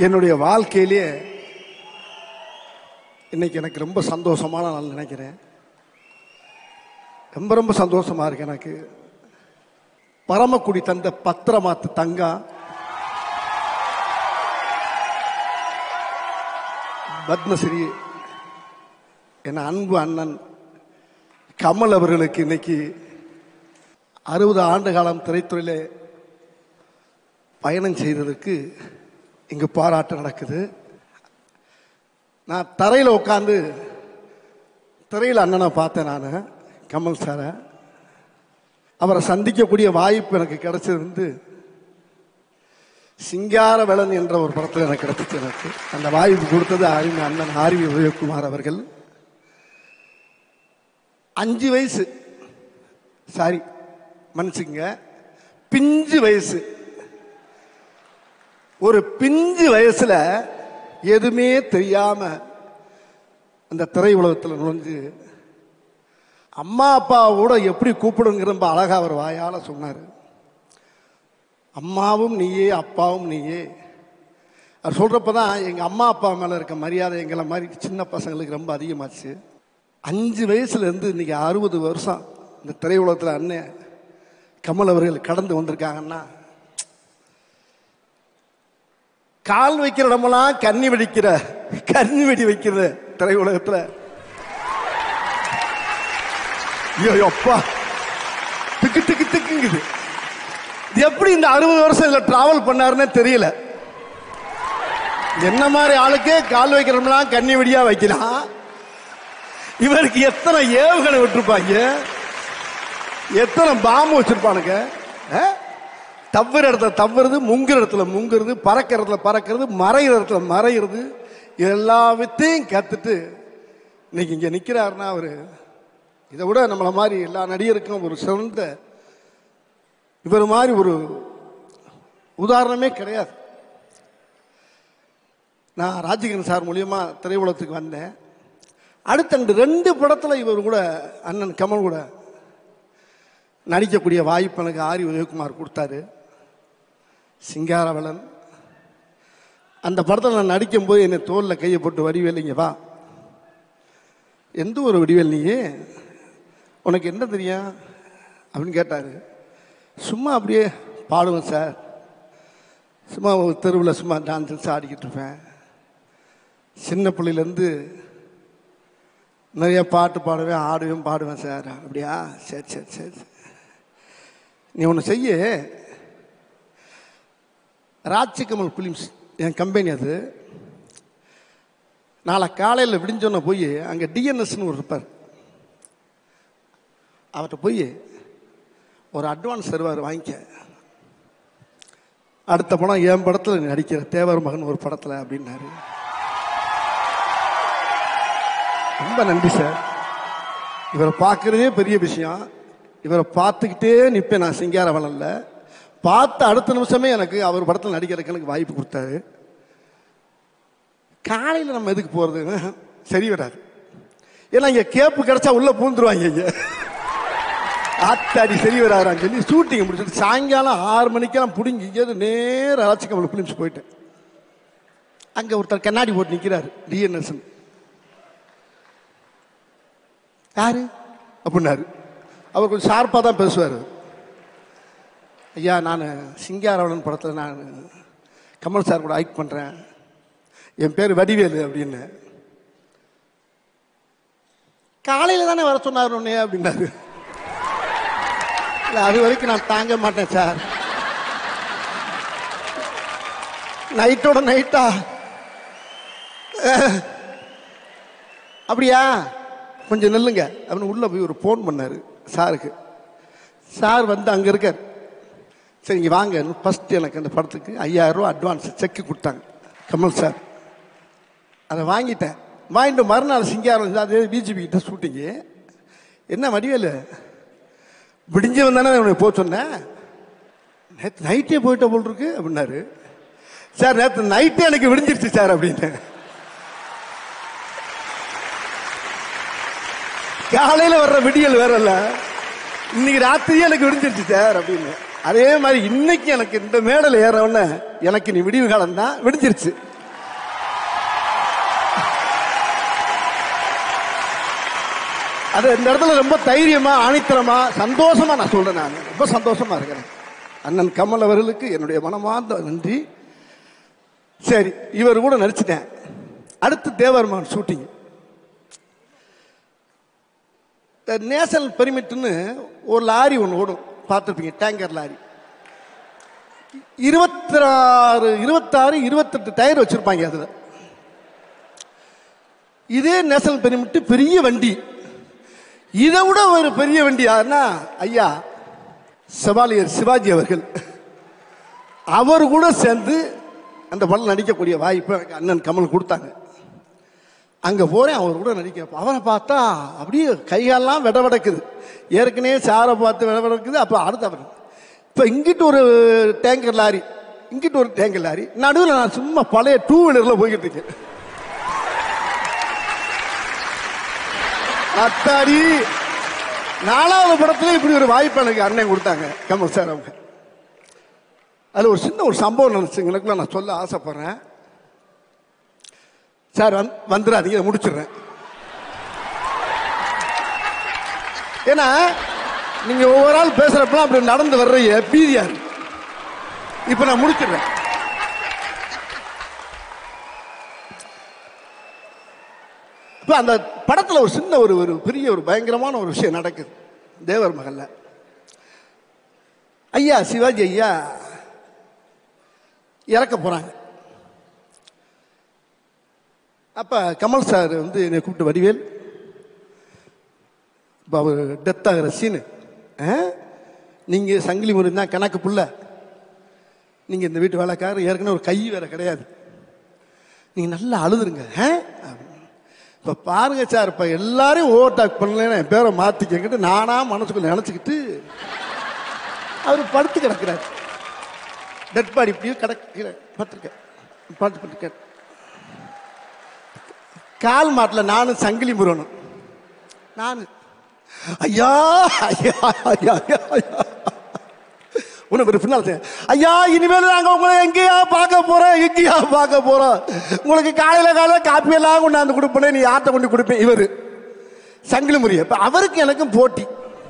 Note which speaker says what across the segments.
Speaker 1: என்னுடைய வாழ்க்கையிலேயே இன்னைக்கு எனக்கு ரொம்ப சந்தோஷமான நாள் நினைக்கிறேன் ரொம்ப ரொம்ப சந்தோஷமா இருக்கு எனக்கு பரமக்குடி தந்த பத்திரமாத்து தங்கா பத்மஸ்ரீ என் அன்பு அண்ணன் கமல் அவர்களுக்கு இன்னைக்கு அறுபது ஆண்டு காலம் திரைத்துறையிலே பயணம் செய்ததற்கு இங்கு பாராட்டு நடக்குது நான் தரையில் உட்காந்து திரையில் அண்ணனை பார்த்தேன் நான் கமல் சாரை அவரை சந்திக்கக்கூடிய வாய்ப்பு எனக்கு கிடைச்சது வந்து சிங்கார வேலன் என்ற ஒரு படத்தில் எனக்கு கிடைச்சிச்சு எனக்கு அந்த வாய்ப்பு கொடுத்தது அறிஞர் அண்ணன் ஆர்வி உதயகுமார் அவர்கள் அஞ்சு வயசு சாரி மன்னிச்சுங்க பிஞ்சு வயசு ஒரு பிஞ்சு வயசுல எதுவுமே தெரியாம அந்த திரை உலகத்தில் நுழைஞ்சு அம்மா அப்பாவோட எப்படி கூப்பிடுங்கிற ரொம்ப அழகா அவர் வாயால சொன்னார் அம்மாவும் நீயே அப்பாவும் நீயே அவர் சொல்றப்ப தான் எங்கள் அம்மா அப்பா மேலே இருக்க மரியாதை எங்களை மாதிரி சின்ன பசங்களுக்கு ரொம்ப அதிகமாச்சு அஞ்சு வயசுலேருந்து இன்னைக்கு அறுபது வருஷம் இந்த திரையுலகத்தில் அண்ணன் கமல் அவர்கள் கடந்து வந்திருக்காங்கன்னா கால் வைக்கிற இடமெல்லாம் கன்னி வெடிக்கிற கன்னி வெடி வைக்கிற திரையுலகத்தில் ஐயோ அப்பா திக்கு திக்கு திக்குங்குது இது எப்படி இந்த அறுபது வருஷம் இதுல டிராவல் பண்ணாருன்னே தெரியல என்ன மாதிரி ஆளுக்கே கால் வைக்கிறோம்லாம் கன்னி வெடியா வைக்கலாம் இவருக்கு எத்தனை ஏவுகணை விட்டுருப்பாங்க எத்தனை பாம்பு வச்சிருப்பானுங்க ஆ? தவ்வுற இடத்துல தவ்வுறது முங்குற இடத்துல முங்குறது பறக்கிற இடத்துல பறக்கிறது மறைகிற இடத்துல மறைகிறது எல்லா வித்தையும் கத்துட்டு இன்னைக்கு இங்க நிக்கிறாருன்னா அவரு இதை விட நம்மள மாதிரி எல்லா நடிகருக்கும் ஒரு சிறந்த இவர் மாதிரி ஒரு உதாரணமே கிடையாது நான் ராஜகிரன் சார் மூலியமா திரையுலகத்துக்கு வந்தேன் அடுத்த ரெண்டு ரெண்டு படத்துல இவர் கூட அண்ணன் கமல் கூட நடிக்கக்கூடிய வாய்ப்பு எனக்கு ஆரி உதயகுமார் கொடுத்தாரு சிங்காரவளன் அந்த படத்தில் நான் நடிக்கும்போது என்னை தோளில் கையை போட்டு வடிவேல் இங்க வா எந்த ஒரு வடிவேல் நீ உனக்கு என்ன தெரியும் அப்படின்னு கேட்டார் சும்மா அப்படியே பாடுவேன் சார் சும்மா ஒரு தெருவில் சும்மா டான்ஸ் ஆடிக்கிட்டு இருப்பேன் சின்ன பிள்ளையிலேருந்து நிறைய பாட்டு பாடுவேன் ஆடுவேன் பாடுவேன் சார் அப்படியா சரி சரி சரி சரி. நீ ஒன்று செய்ய ராஜ்கமல் ஃபிலிம்ஸ் என் கம்பெனி அது நாளை காலையில் விடிஞ்சோன்ன போய் அங்கே டிஎன்எஸ்னு ஒரு இருப்பார் அவர்கிட்ட போய் ஒரு அட்வான்ஸ் தருவார் வாங்கிக்க அடுத்த படம் என் படத்தில் நீ நடிக்கிற தேவர் மகன் ஒரு படத்தில் அப்படின்னாரு ரொம்ப நன்றி சார் இவரை பார்க்கறதே பெரிய விஷயம் இவரை பார்த்துக்கிட்டே நிற்பேன் நான் சிங்காரவளன்ல பார்த்த அடுத்த நிமிஷமே எனக்கு அவர் படத்தில் நடிக்கிறதுக்கு எனக்கு வாய்ப்பு கொடுத்தாரு காலையில் நம்ம எதுக்கு போகிறது சரி வராது ஏன்னா இங்கே கேப்பு கிடைச்சா உள்ளே பூந்துருவாங்க இங்கே ஆத்தாடி சரி வராறான்னு சொல்லி ஷூட்டிங் முடிச்சுட்டு சாயங்காலம் ஆறு மணிக்கெல்லாம் பிடிங்கி இங்கேருந்து நேராக ராஜ்கமல் ஃபிலிம்ஸ் போயிட்டேன் அங்கே ஒருத்தர் கண்ணாடி போட்டு நிற்கிறார் டிஎன்எஸ் யாரு அப்படின்னாரு அவர் கொஞ்சம் ஷார்ப்பாக தான் பேசுவார் ஐயா நான் சிங்காரவணன் படத்தில் நான் கமல் சார் கூட ஆக்ட் பண்ணுறேன் என் பேர் வடிவேலு அப்படின்னு காலையில் தானே வர சொன்னார் உன்னைய அப்படின்னாரு இல்லை அது வரைக்கும் நான் தாங்க மாட்டேன் சார் நைட்டோட நைட்டா அப்படியா கொஞ்சம் நில்லுங்க அப்படின்னு உள்ள போய் ஒரு ஃபோன் பண்ணாரு சாருக்கு சார் வந்து அங்கே இருக்கார் சரி இங்கே வாங்க ஃபர்ஸ்ட் எனக்கு அந்த படத்துக்கு ஐயாயிரம் ரூபா அட்வான்ஸ் செக்கு கொடுத்தாங்க கமல் சார் அதை வாங்கிட்டேன் வாங்கிட்டு மறுநாள் சிங்காரம் அதே பிஜிபி கிட்ட ஷூட்டிங்கு என்ன வடிவேலு விடிஞ்சவன் தானே உனக்கு போக சொன்னேன் நேற்று நைட்டே போயிட்ட போல் இருக்கு அப்படின்னாரு சார் நேற்று நைட்டே எனக்கு விடிஞ்சிருச்சு சார் அப்படின்னு காலையில வர்ற விடியல் வேற இல்ல இன்னைக்கு ராத்திரியே எனக்கு விடிஞ்சிருச்சு சார் அப்படின்னு அதே மாதிரி இன்னைக்கு எனக்கு இந்த மேடல் ஏறவுடனே எனக்கு நீ விடிவு காலம் தான் விடிஞ்சிருச்சு அது இந்த இடத்துல ரொம்ப தைரியமா ஆணித்தரமா சந்தோஷமா நான் சொல்றேன் நான் ரொம்ப சந்தோஷமா இருக்கிறேன் அண்ணன் கமல் அவர்களுக்கு என்னுடைய மனமார்ந்த நன்றி சரி இவர் கூட நடிச்சிட்டேன் அடுத்து தேவர்மான் ஷூட்டிங் நேஷனல் பெர்மிட்னு ஒரு லாரி ஒன்று ஓடும் பார்த்துருப்பீங்க டேங்கர் லாரி இருபத்தி ஆறு இருபத்தாறு இருபத்தெட்டு டயர் வச்சிருப்பாங்க அதில் இதே நேஷனல் பெர்மிட் பெரிய வண்டி இதை விட ஒரு பெரிய வண்டி யாருன்னா ஐயா செவாலியர் சிவாஜி அவர்கள் அவர் கூட சேர்ந்து அந்த படம் நடிக்கக்கூடிய வாய்ப்பை எனக்கு அண்ணன் கமல் கொடுத்தாங்க அங்கே போகிறேன் அவர் கூட நடிக்க அவரை பார்த்தா அப்படியே கைகாலெல்லாம் விட விடக்குது ஏற்கனவே சாரை பார்த்து விட விடக்குது அப்போ அடுத்து அவர் இப்போ இங்கிட்டு ஒரு டேங்கர் லாரி இங்கிட்டு ஒரு டேங்கர் லாரி நடுவில் நான் சும்மா பழைய டூ வீலரில் போய்கிட்டு இருக்கேன் அத்தாடி நாலாவது படத்துல இப்படி ஒரு வாய்ப்பு எனக்கு அண்ணன் கொடுத்தாங்க கமல் சார் அவங்க அதில் ஒரு சின்ன ஒரு சம்பவம் நினச்சிங்களுக்குள்ள நான் சொல்ல ஆசைப்படுறேன் சார் வந்து வந்துடாதீங்க இதை முடிச்சிடுறேன் ஏன்னா நீங்க ஒவ்வொரு ஆள் பேசுறப்பலாம் அப்படி நடந்து வர்றீங்க பீதியா இருக்கு இப்ப நான் முடிச்சிடுறேன் இப்ப அந்த படத்துல ஒரு சின்ன ஒரு ஒரு பெரிய ஒரு பயங்கரமான ஒரு விஷயம் நடக்குது தேவர் மகல்ல ஐயா சிவாஜி ஐயா இறக்க போறாங்க அப்ப கமல் சார் வந்து என்னை கூப்பிட்டு வடிவேல் இப்போ அவர் டெத் ஆகிற சீனு நீங்கள் சங்கிலி முறை தான் கணக்கு புள்ள நீங்கள் இந்த வீட்டு வேலைக்காரர் ஏற்கனவே ஒரு கை வேற கிடையாது நீங்கள் நல்லா அழுதுருங்க இப்போ பாருங்க சார் இப்போ எல்லாரையும் ஓவர்டாக் பண்ணலன்னு என் பேரை மாற்றிக்கிட்டு நானா மனசுக்குள்ள நினச்சிக்கிட்டு அவர் படுத்து கிடக்கிறார் டெட் பாடி இப்படியே கிடக்கிற பார்த்துருக்கேன் பார்த்து பார்த்துருக்கேன் கால் மாட்டில் நானும் சங்கிலி முருகனும் நான் ஐயா ஐயா ஐயா ஐயா ஐயா உன்னை ஒரு பின்னால் செய்ய. ஐயா இனிமேல் நாங்கள் உங்களை எங்கேயா பார்க்க போறோம் எங்கேயா பார்க்க போறோம் உங்களுக்கு காலையில காலையில காப்பி எல்லாம் கொண்டாந்து கொடுப்பேன் நீ யார்கிட்ட கொண்டு கொடுப்பேன் இவர் சங்கிலி முறிய இப்ப அவருக்கு எனக்கும் போட்டி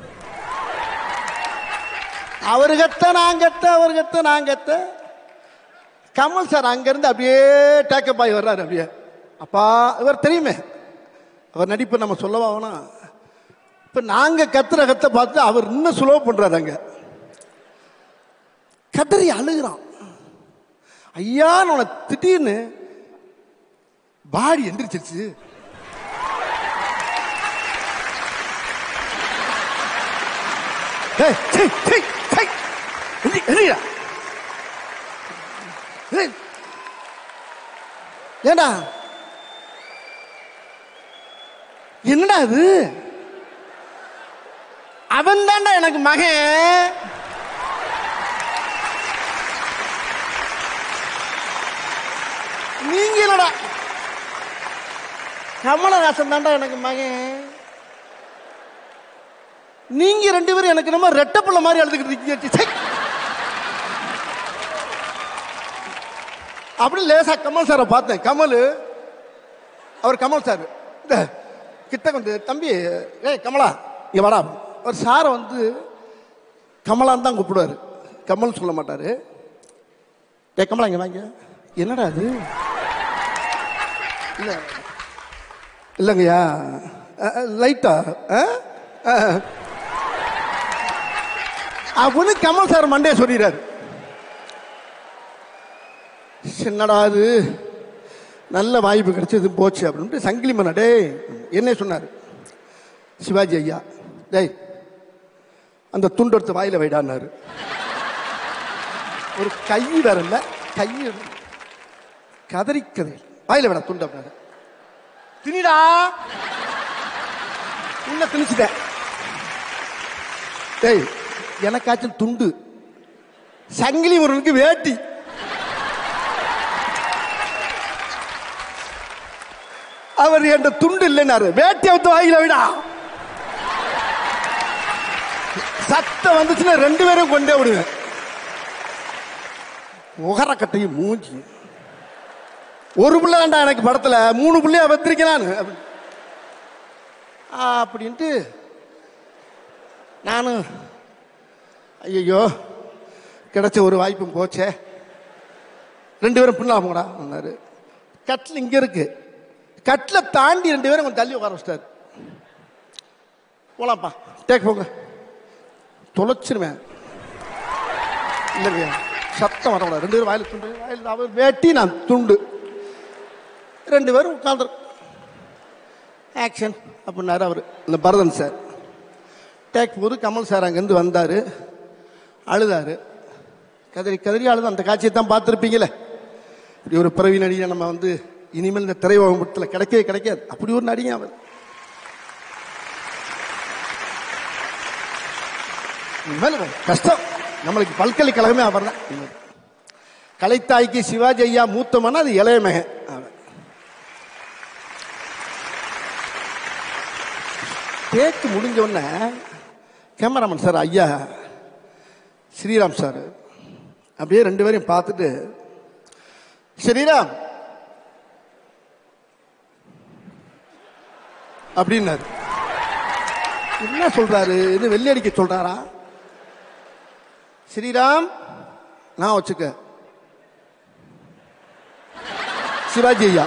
Speaker 1: அவரு கத்த நான் கத்த அவர் கத்த நான் கத்த கமல் சார் அங்கிருந்து அப்படியே டேக்கப் ஆகி வர்றாரு அப்படியே அப்பா இவர் தெரியுமே அவர் நடிப்பு நம்ம சொல்லவா வேணாம் இப்ப நாங்க கத்துற கத்த பார்த்து அவர் இன்னும் சுலோ பண்றாரு அங்க கதறி அழுகிறான் ஐயா நான் திடீர்னு பாடி எந்திரிச்சிருச்சு ஏய், சீ, சீ, சீ. எந்திரி, எந்திரிடா. ஏய். ஏண்டா என்னடா இது அவன் தான்டா எனக்கு மகன் நீங்க என்னடா கமலஹாசன் தான்டா எனக்கு மகன் நீங்க ரெண்டு பேரும் எனக்கு நம்ம ரெட்டப்புள்ள மாதிரி எழுதுக்கிட்டு இருக்கீங்க சை. அப்படி லேசா கமல் சாரை பார்த்தேன் கமல் அவர் கமல் சார் இந்த கிட்ட கொண்டு தம்பி ஏய் கமலா இங்க வாடா அவர் சாரை வந்து கமலான்னு தான் கூப்பிடுவாரு கமல் சொல்ல மாட்டாரு டேய் கமலா இங்க வாங்க என்னடா அது இல்ல இல்லைங்கய்யா அஹ், அஹ், லைட்டா அஹ்? அஹ். அப்படின்னு கமல் சார் மண்டே சொல்லிடுறாரு என்னடா அது நல்ல வாய்ப்பு கிடைச்சது போச்சு அப்படின்ட்டு சங்கிலி மன்ன டேய் என்ன சொன்னார் சிவாஜி ஐயா டேய் அந்த துண்டு எடுத்து வாயில வைடான்னாரு ஒரு கை வேற இல்ல கை கதறி கதறி வாயில விட துண்டு அப்படின்னாரு திணிடா உன்ன திணிச்சிட்டேன் டேய் எனக்காச்சும் துண்டு சங்கிலி முருகனுக்கு வேட்டி அவர் என்ற துண்டு இல்லைன்னாரு வேட்டி அவுத்து வாயில விடா சத்தம் வந்துச்சுன்னா ரெண்டு பேரும் கொண்டே விடுவேன் முகரக்கட்டையும் மூஞ்சி ஒரு பிள்ளை வேண்டாம் எனக்கு படத்துல மூணு பிள்ளையா வத்திருக்கிறான் அப்படின்ட்டு நானும் ஐயோ கிடைச்ச ஒரு வாய்ப்பும் போச்சே ரெண்டு பேரும் பின்னலாம் போங்கடா சொன்னாரு கட்டில் இங்க இருக்கு கட்டில தாண்டி ரெண்டு பேரும் கொஞ்சம் தள்ளி உட்கார வச்சிட்டாரு போலாம்ப்பா டேக் போங்க தொலைச்சிருவேன் இல்லைங்க சத்தம் வரக்கூடாது ரெண்டு பேரும் வாயில் துண்டு வாயில் அவர் வேட்டி நான் துண்டு ரெண்டு பேரும் உட்காந்து ஆக்ஷன் அப்படின்னாரு அவர் இந்த பரதன் சார் டேக் போது கமல் சார் அங்கேருந்து வந்தார் அழுதாரு கதறி கதறி அழுது அந்த காட்சியை தான் பார்த்துருப்பீங்களே இப்படி ஒரு பிறவி நடிகை நம்ம வந்து இனிமேல் இந்த திரையுலகத்தில் கிடைக்கவே கிடைக்காது அப்படி ஒரு நடிகை அவர் இனிமேல் கஷ்டம் நம்மளுக்கு பல்கலைக்கழகமே அவர் தான் கலைத்தாய்க்கு சிவாஜி ஐயா மூத்தமான அது இளைய மகன் அவன் டேக்கு முடிஞ்ச உடனே கேமராமேன் சார் ஐயா ஸ்ரீராம் சார் அப்படியே ரெண்டு பேரையும் பார்த்துட்டு ஸ்ரீராம் அப்படின்னாரு என்ன சொல்றாரு இது வெள்ளி அடிக்க சொல்றாரா ஸ்ரீராம் நான் வச்சுக்க சிவாஜி ஐயா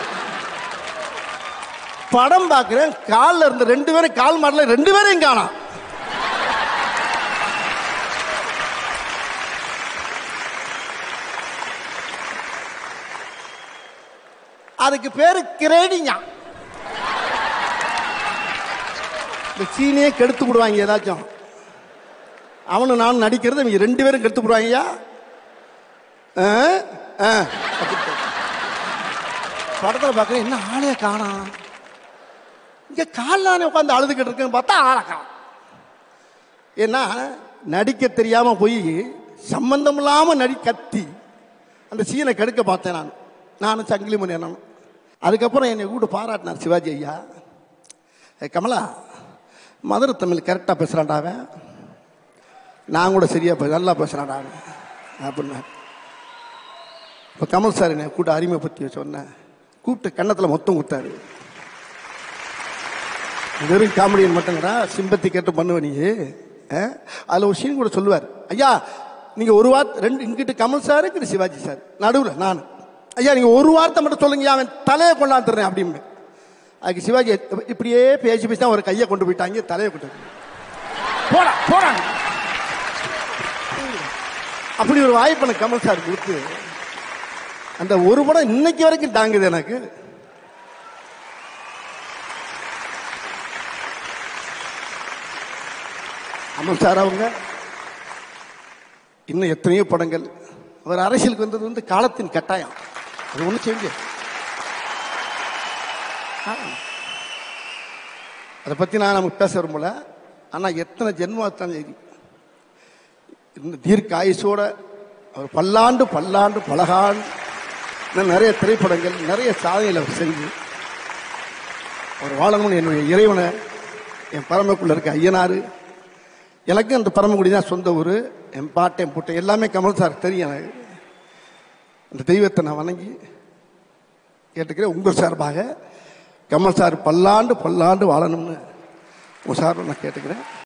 Speaker 1: படம் பார்க்கிறேன் கால்ல இருந்த ரெண்டு பேரும் கால் மாடல ரெண்டு பேரையும் காணோம் அதுக்கு பேரு கிரேடிங்க இந்த சீனியே கெடுத்து விடுவாங்க ஏதாச்சும் அவனு நான் நடிக்கிறது இவங்க ரெண்டு பேரும் கெடுத்து விடுவாங்கய்யா ஆ? ஆ. அப்படின்ட்டு. படத்துல பார்க்குறேன் என்ன ஆளே காணோம் இங்க காலானே உட்காந்து அழுதுகிட்டு இருக்குன்னு பார்த்தா ஆளை காணோம் ஏன்னா நடிக்க தெரியாம போய் சம்பந்தம் இல்லாம நடி கத்தி அந்த சீனை கெடுக்க பார்த்தேன் நான் நானும் சங்கிலி மணி நானும் அதுக்கப்புறம் என்னை கூட பாராட்டினார் சிவாஜி ஐயா "ஏய் கமலா மதுரை தமிழ் கரெக்டாக பேசுகிறான்டா அவன் நான் கூட சரியா பே நல்லா பேசுகிறான்டா அவன் அப்படின்னாரு இப்போ கமல் சார் என்னை கூட்ட அறிமுகப்படுத்தி சொன்னேன் கூப்பிட்டு கன்னத்தில் மொத்தம் கொடுத்தாரு வெறும் காமெடியன் மட்டுங்கிறா சிம்பத்தி கேட்டு பண்ணுவ நீ அதில் ஒரு சீன் கூட சொல்லுவார் ஐயா நீங்கள் ஒரு வார்த்தை ரெண்டு இங்கிட்டு கமல் சார் இங்கிட்டு சிவாஜி சார் நடுவில் நான் ஐயா நீங்கள் ஒரு வார்த்தை மட்டும் சொல்லுங்க அவன் தலையை கொண்டாந்துறேன் அப்படின்னு அதுக்கு சிவாஜி இப்படியே பேசி பேசி தான் ஒரு கையை கொண்டு போயிட்டாங்க தலையை கொண்டு போய். போடா போடா அப்படி ஒரு வாய்ப்பு எனக்கு கமல் சார் கொடுத்து அந்த ஒரு படம் இன்னைக்கு வரைக்கும் தாங்குது எனக்கு அமல் சார் அவங்க இன்னும் எத்தனையோ படங்கள் அவர் அரசியலுக்கு வந்தது வந்து காலத்தின் கட்டாயம் அது ஒன்றும் செய்ய முடியாது. ஆ. அதை பற்றி நான் நமக்கு பேச விரும்பல ஆனால் எத்தனை ஜென்மம் எத்தனை சரி இந்த தீர்க்க ஆயுசோட அவர் பல்லாண்டு பல்லாண்டு பலகாண்டு இன்னும் நிறைய திரைப்படங்கள் நிறைய சாதனைகள் அவர் செஞ்சு அவர் வாழணும்னு என்னுடைய இறைவனை என் பரமக்குள்ள இருக்க ஐயனாரு எனக்கு அந்த பரமக்குடி தான் சொந்த ஊர் என் பாட்டை என் புட்டை எல்லாமே கமல் சார் தெரியும் எனக்கு அந்த தெய்வத்தை நான் வணங்கி கேட்டுக்கிறேன் உங்கள் சார்பாக கமல் சார் பல்லாண்டு பல்லாண்டு வாழணும்னு உங்கள் சார்பை நான் கேட்டுக்கிறேன்